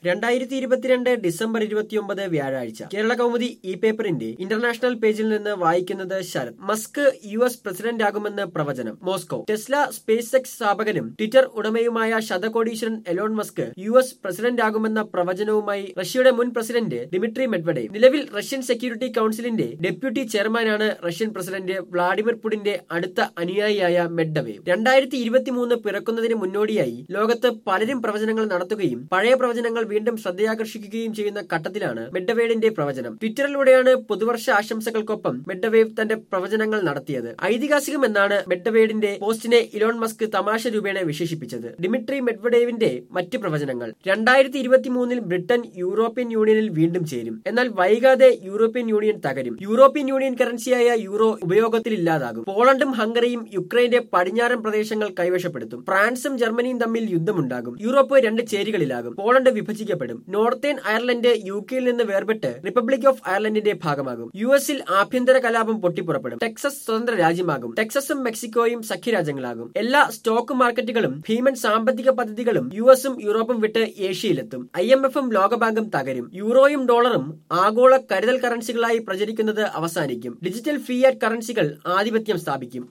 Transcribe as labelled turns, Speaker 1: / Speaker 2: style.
Speaker 1: രണ്ടായിരത്തി ഇരുപത്തിരണ്ട് ഡിസംബർ ഇരുപത്തിയൊമ്പത് വ്യാഴാഴ്ച കേരള കൗമുദി ഇ പേപ്പറിന്റെ ഇന്റർനാഷണൽ പേജിൽ നിന്ന് വായിക്കുന്നത് Sarath Musk U S president ആകുമെന്ന് പ്രവചനം മോസ്കോ ടെസ്ല സ്പേസ് എക്സ് സ്ഥാപകനും ട്വിറ്റർ ഉടമയുമായ ശതകോടീശ്വരൻ Elon Musk U S president ആകുമെന്ന പ്രവചനവുമായി റഷ്യയുടെ മുൻ പ്രസിഡന്റ് ദിമിട്രി മെഡ്വഡേവ് നിലവിൽ റഷ്യൻ സെക്യൂരിറ്റി കൌൺസിലിന്റെ ഡെപ്യൂട്ടി ചെയർമാനാണ് റഷ്യൻ പ്രസിഡന്റ് വ്ളാഡിമിർ പുടിന്റെ അടുത്ത അനുയായിയായ മെഡ്ഡവേവ് രണ്ടായിരത്തി ഇരുപത്തിമൂന്ന് പിറക്കുന്നതിന് മുന്നോടിയായി ലോകത്ത് പലരും പ്രവചനങ്ങൾ നടത്തുകയും പഴയ പ്രവചനങ്ങൾ വീണ്ടും ശ്രദ്ധയാകർഷിക്കുകയും ചെയ്യുന്ന ഘട്ടത്തിലാണ് മെഡ്ഡവേഡിന്റെ പ്രവചനം ട്വിറ്ററിലൂടെയാണ് പുതുവർഷ ആശംസകൾക്കൊപ്പം മെഡ്ഡവേവ് തന്റെ പ്രവചനങ്ങൾ നടത്തിയത് ഐതിഹാസികമെന്നാണ് മെഡ്ഡവേഡിന്റെ പോസ്റ്റിനെ ഇലോൺ മസ്ക് തമാശ രൂപേണ വിശേഷിപ്പിച്ചത് ഡിമിട്രി മെഡ്വഡേവിന്റെ മറ്റ് പ്രവചനങ്ങൾ രണ്ടായിരത്തി ഇരുപത്തിമൂന്നിൽ ബ്രിട്ടൻ യൂറോപ്യൻ യൂണിയനിൽ വീണ്ടും ചേരും എന്നാൽ വൈകാതെ യൂറോപ്യൻ യൂണിയൻ തകരും യൂറോപ്യൻ യൂണിയൻ കറൻസിയായ യൂറോ ഉപയോഗത്തിലില്ലാതാകും പോളണ്ടും ഹംഗറിയും യുക്രൈന്റെ പടിഞ്ഞാറൻ പ്രദേശങ്ങൾ കൈവശപ്പെടുത്തും ഫ്രാൻസും ജർമ്മനിയും തമ്മിൽ യുദ്ധമുണ്ടാകും യൂറോപ്പ് രണ്ട് ചേരികളിലാകും പോളണ്ട് വിഭജിക്കപ്പെടും നോർത്തേൺ അയർലൻഡ് യു കെയിൽ നിന്ന് വേർപെട്ട് റിപ്പബ്ലിക് ഓഫ് അയർലൻഡിന്റെ ഭാഗമാകും യു എസിൽ ആഭ്യന്തര കലാപം പൊട്ടിപ്പുറപ്പെടും ടെക്സസ് സ്വതന്ത്ര രാജ്യമാകും ടെക്സസും മെക്സിക്കോയും സഖ്യരാജ്യങ്ങളാകും എല്ലാ സ്റ്റോക്ക് മാർക്കറ്റുകളും ഭീമൻ സാമ്പത്തിക പദ്ധതികളും യു എസും യൂറോപ്പും വിട്ട് ഏഷ്യയിലെത്തും ഐ എം എഫും ലോകബാങ്കും തകരും യൂറോയും ഡോളറും ആഗോള കരുതൽ കറൻസികളായി പ്രചരിക്കുന്നത് അവസാനിക്കും ഡിജിറ്റൽ ഫിയാറ്റ് കറൻസികൾ ആധിപത്യം സ്ഥാപിക്കും